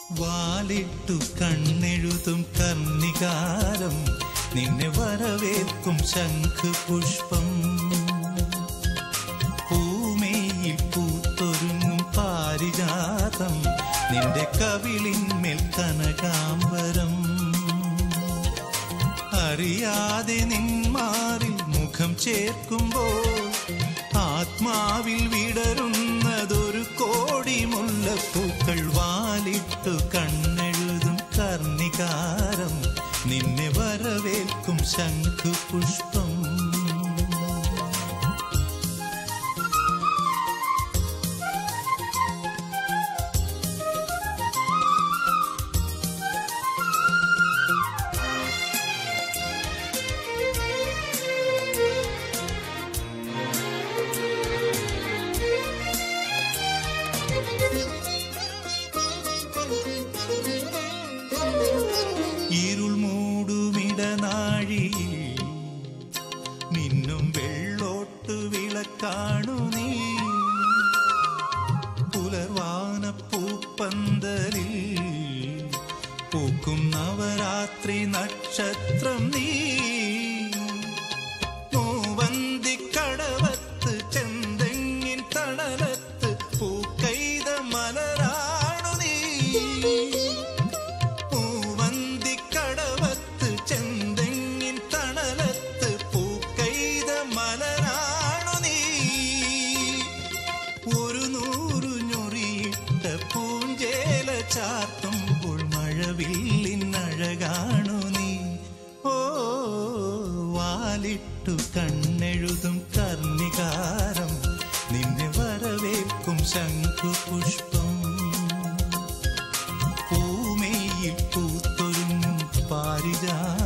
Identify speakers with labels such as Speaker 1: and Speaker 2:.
Speaker 1: വാലിട്ടു കണ്ണെഴുതും കർണികാരം നിന്നെ വരവേൽക്കും ശംഖ് പുഷ്പം പൂമേയിൽ പൂത്തൊരുങ്ങും പാരിജാതം നിന്റെ കവിളിന്മേൽ കനകാംബരം അറിയാതെ നിന്മാറിൽ മുഖം ചേർക്കുമ്പോൾ ആത്മാവിൽ വിടരുന്നതൊരു കോടി മുല്ലപ്പൂക്കൾ വാലിട്ടു കണ്ണെഴുതും കർണികാരം നിന്നെ വരവേൽക്കും ശംഖു പുഷ്പം ഇരുൾ മൂടുമിടനാഴി മിന്നും വെള്ളോട്ട് വിളക്കാണു നീ പുലർവാന പൂപ്പന്തലിൽ പൂക്കും നവരാത്രി നക്ഷത്രം നീ മൂവന്തിക്കടവത്ത് ചെന്തെങ്ങിൻ തണലത്ത് പൂക്കൈത മലരാണു നീ പൂവന്തിക്കടവത്ത് ചെന്തെങ്ങിൻ തണലത്ത് പൂക്കൈത മലരാണു നീ ഒരു നൂറു ഞൊറിയിട്ട പൂഞ്ചേല ചാർത്തുമ്പോൾ മഴവില്ലിനഴകാണു നീ ഓ വാലിട്ടു കണ്ണെഴുതും കർണികാരം നിന്നെ വരവേൽക്കും ശംഖു പുഷ്പം പൂമേയിൽ പൂത്തൊരുങ്ങും പാരിജാ